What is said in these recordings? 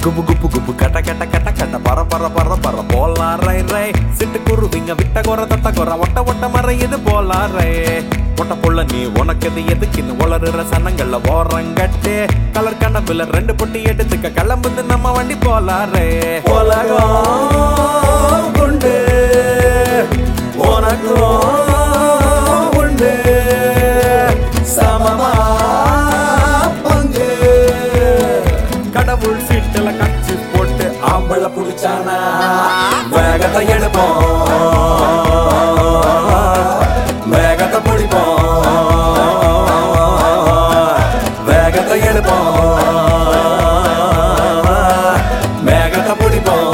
குபு குப்பு குப்பு கட்ட கட்ட கட்ட கட்ட பர பர பர பர போலாம் ரை ரை சிட்டு குருவிங்க விட்ட குற தொட்ட குற ஒட்ட ஒட்ட மர இது போலாம் ரை பொட்ட புள்ள நீ உனக்கு எது எதுக்குன்னு வளருற சனங்கள்ல ஓரங்கட்டு கலர் கண்ணப்புல ரெண்டு பொட்டி எடுத்துக்க கிளம்புது நம்ம வண்டி போலாம் ரை உலகம் கொண்டு உனக்கும் உண்டு சமமா பங்கு கடவுள் சீட்டுல கச்சி போட்டு ஆம்பளை புடிச்சானா வேகத்தை எடுப்போம் வேகத்தை பிடிப்போம் வேகத்தை எடுப்போம் வேகத்தை பிடிப்போம்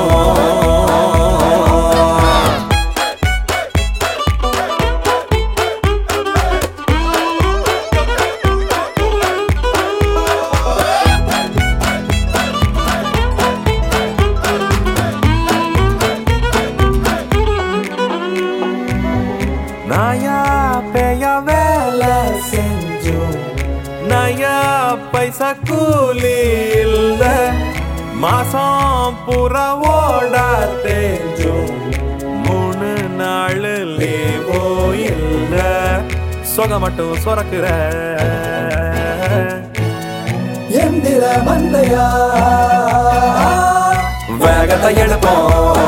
நாயா பேயா வேலை செஞ்சோம் நயா பைசா கூலி இல்ல மாசம் புறா ஓடா தேஞ்சோம் மூணு நாள் லீவோ இல்ல சொக மட்டும் சொரக்குற எந்திர மந்தையா வேகத்தை எடுப்போம்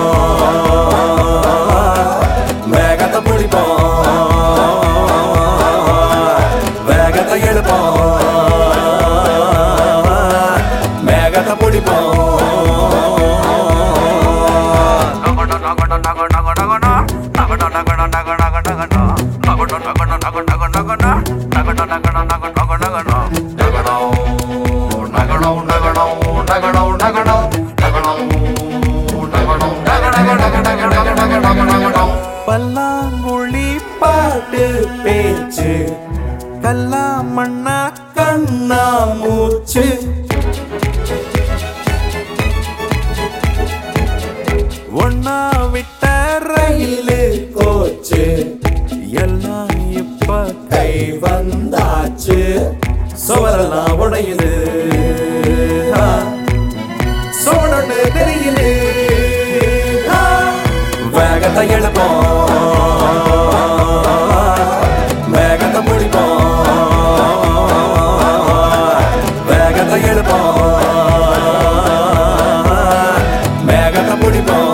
வேகத்தை பிடிப்போம் வேகத்தை எடுப்போம் வேகத்தை பிடிப்போம் பல்லாங்குழி பாட்டு பேச்சு கல்லா மண்ணா கண்ணா மூச்சு ஒன்னா விட்ட ரயிலு கோச்சு எல்லாம் இப்ப கை வந்தாச்சு சுவரெல்லாம் உடையுது ஆ. சோழன்னு தெரியுது ஆ. வேகத்தை எடுப்போம் வேகத்தை பிடிப்போம் வேகத்தை எடுப்போம் வேகத்தை பிடிப்போம்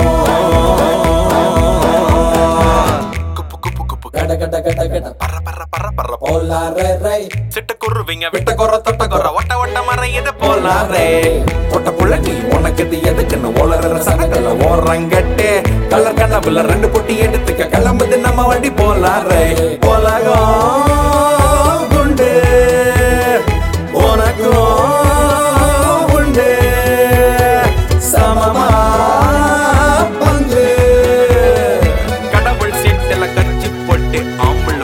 குப்பு குப்பு குப்பு கட கட கட கட பற பற பற பற ஓலா ரே ரே சிட்டு குருவிங்க விட்ட குற தொட்ட குற ஒட்ட ஒட்ட மரம் இது போலாரே பொட்ட புள்ள நீ உனக்கு இது எதுக்குன்னு ஓலற சனக்கல்ல ஓரங்கட்டு கலர் கண்ணப்புல ரெண்டு பொட்டி எடுத்துக்க கிளம்புது நம்ம வண்டி போலாரே உலகம் குண்டு உனக்கும் உண்டு சமமா பங்கு கடவுள் சீட்டுல கச்சி போட்டு ஆம்பளை